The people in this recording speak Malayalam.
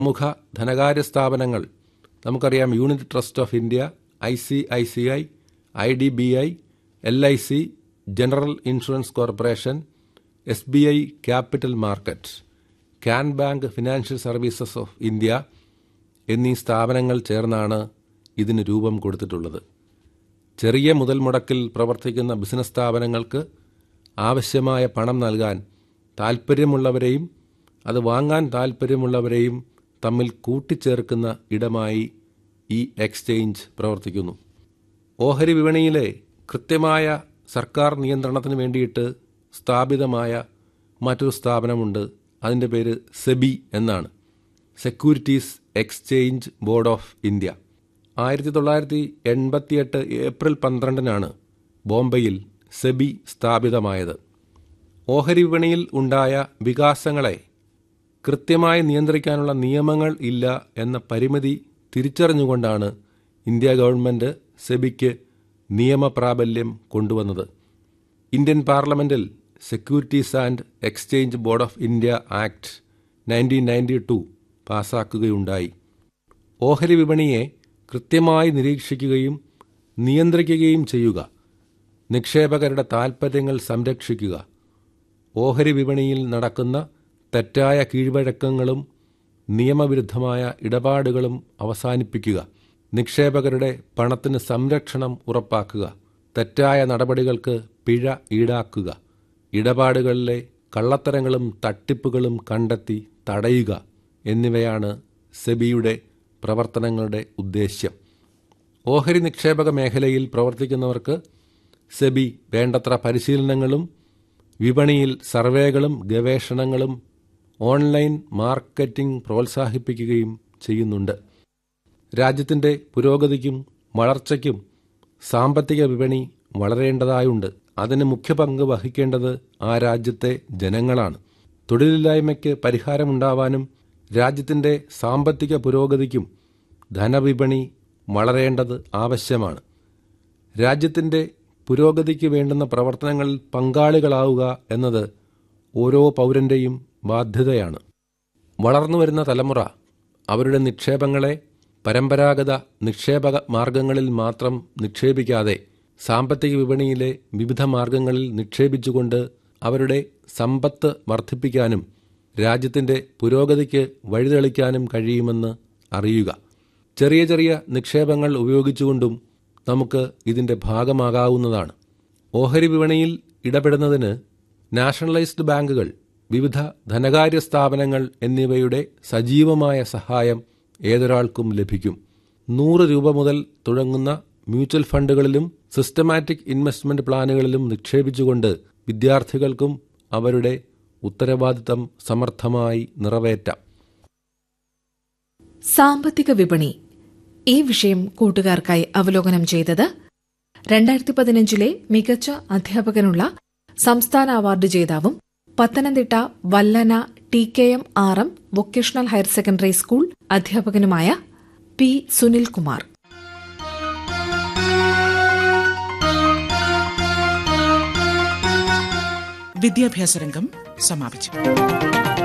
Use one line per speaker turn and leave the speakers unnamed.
പ്രമുഖ ധനകാര്യ സ്ഥാപനങ്ങൾ നമുക്കറിയാം unit trust of India I C I C I I D B I L I C general insurance corporation S B I capital market can bank financial services of India എന്നീ സ്ഥാപനങ്ങൾ ചേർന്നാണ് ഇതിന് രൂപം കൊടുത്തിട്ടുള്ളത് ചെറിയ മുതൽ മുടക്കിൽ പ്രവർത്തിക്കുന്ന ബിസിനസ് സ്ഥാപനങ്ങൾക്ക് ആവശ്യമായ പണം നൽകാൻ താൽപ്പര്യമുള്ളവരെയും അത് വാങ്ങാൻ താൽപ്പര്യമുള്ളവരെയും തമ്മിൽ കൂട്ടിച്ചേർക്കുന്ന ഇടമായി ഈ എക്സ്ചേഞ്ച് പ്രവർത്തിക്കുന്നു ഓഹരി വിപണിയിലെ കൃത്യമായ സർക്കാർ നിയന്ത്രണത്തിന് വേണ്ടിയിട്ട് സ്ഥാപിതമായ മറ്റൊരു സ്ഥാപനമുണ്ട് അതിൻ്റെ പേര് സെബി എന്നാണ് securities exchange board of India ആയിരത്തി തൊള്ളായിരത്തി എൺപത്തിയെട്ട് ഏപ്രിൽ പന്ത്രണ്ടിനാണ് ബോംബെയിൽ സെബി സ്ഥാപിതമായത് ഓഹരി വിപണിയിൽ ഉണ്ടായ വികാസങ്ങളെ കൃത്യമായി നിയന്ത്രിക്കാനുള്ള നിയമങ്ങൾ ഇല്ല എന്ന പരിമിതി തിരിച്ചറിഞ്ഞുകൊണ്ടാണ് ഇന്ത്യ ഗവൺമെൻറ് സെബിക്ക് നിയമപ്രാബല്യം കൊണ്ടുവന്നത് ഇന്ത്യൻ പാർലമെൻറ്റിൽ securities and exchange board of India act nineteen ninety two പാസാക്കുകയുണ്ടായി ഓഹരി വിപണിയെ കൃത്യമായി നിരീക്ഷിക്കുകയും നിയന്ത്രിക്കുകയും ചെയ്യുക നിക്ഷേപകരുടെ താൽപ്പര്യങ്ങൾ സംരക്ഷിക്കുക ഓഹരി വിപണിയിൽ നടക്കുന്ന തെറ്റായ കീഴ്വഴക്കങ്ങളും നിയമവിരുദ്ധമായ ഇടപാടുകളും അവസാനിപ്പിക്കുക നിക്ഷേപകരുടെ പണത്തിന് സംരക്ഷണം ഉറപ്പാക്കുക തെറ്റായ നടപടികൾക്ക് പിഴ ഈടാക്കുക ഇടപാടുകളിലെ കള്ളത്തരങ്ങളും തട്ടിപ്പുകളും കണ്ടെത്തി തടയുക എന്നിവയാണ് സെബിയുടെ പ്രവർത്തനങ്ങളുടെ ഉദ്ദേശ്യം ഓഹരി നിക്ഷേപക മേഖലയിൽ പ്രവർത്തിക്കുന്നവർക്ക് സെബി വേണ്ടത്ര പരിശീലനങ്ങളും വിപണിയിൽ സർവേകളും ഗവേഷണങ്ങളും ഓൺലൈൻ മാർക്കറ്റിംഗ് പ്രോത്സാഹിപ്പിക്കുകയും ചെയ്യുന്നുണ്ട് രാജ്യത്തിൻ്റെ പുരോഗതിക്കും വളർച്ചയ്ക്കും സാമ്പത്തിക വിപണി വളരേണ്ടതായുണ്ട് അതിന് മുഖ്യ പങ്ക് വഹിക്കേണ്ടത് ആ രാജ്യത്തെ ജനങ്ങളാണ് തൊഴിലില്ലായ്മയ്ക്ക് പരിഹാരമുണ്ടാവാനും രാജ്യത്തിൻ്റെ സാമ്പത്തിക പുരോഗതിക്കും ധനവിപണി വളരേണ്ടത് ആവശ്യമാണ് രാജ്യത്തിൻ്റെ പുരോഗതിക്ക് വേണ്ടുന്ന പ്രവർത്തനങ്ങളിൽ പങ്കാളികളാവുക എന്നത് ഓരോ പൗരൻ്റെയും ബാധ്യതയാണ് വളർന്നുവരുന്ന തലമുറ അവരുടെ നിക്ഷേപങ്ങളെ പരമ്പരാഗത നിക്ഷേപക മാർഗങ്ങളിൽ മാത്രം നിക്ഷേപിക്കാതെ സാമ്പത്തിക വിപണിയിലെ വിവിധ മാർഗങ്ങളിൽ നിക്ഷേപിച്ചുകൊണ്ട് അവരുടെ സമ്പത്ത് വർദ്ധിപ്പിക്കാനും രാജ്യത്തിൻ്റെ പുരോഗതിക്ക് വഴിതെളിക്കാനും കഴിയുമെന്ന് അറിയുക ചെറിയ ചെറിയ നിക്ഷേപങ്ങൾ ഉപയോഗിച്ചുകൊണ്ടും നമുക്ക് ഇതിൻ്റെ ഭാഗമാകാവുന്നതാണ് ഓഹരി വിപണിയിൽ ഇടപെടുന്നതിന് നാഷണലൈസ്ഡ് ബാങ്കുകൾ വിവിധ ധനകാര്യ സ്ഥാപനങ്ങൾ എന്നിവയുടെ സജീവമായ സഹായം ഏതൊരാൾക്കും ലഭിക്കും നൂറ് രൂപ മുതൽ തുടങ്ങുന്ന മ്യൂച്വൽ ഫണ്ടുകളിലും സിസ്റ്റമാറ്റിക് ഇൻവെസ്റ്റ്മെന്റ് പ്ലാനുകളിലും നിക്ഷേപിച്ചുകൊണ്ട് വിദ്യാർത്ഥികൾക്കും അവരുടെ ഉത്തരവാദിത്തം സമർത്ഥമായി നിറവേറ്റാം
സാമ്പത്തിക വിപണി ഈ വിഷയം കൂട്ടുകാർക്കായി അവലോകനം ചെയ്തത് രണ്ടായിരത്തി പതിനഞ്ചിലെ മികച്ച അധ്യാപകനുള്ള സംസ്ഥാന അവാർഡ് ജേതാവും Pathanamthitta Vallana T K M R M vocational higher secondary school അധ്യാപകനുമായ പി സുനിൽകുമാർ
വിദ്യാഭ്യാസ രംഗം സമാപിച്ചു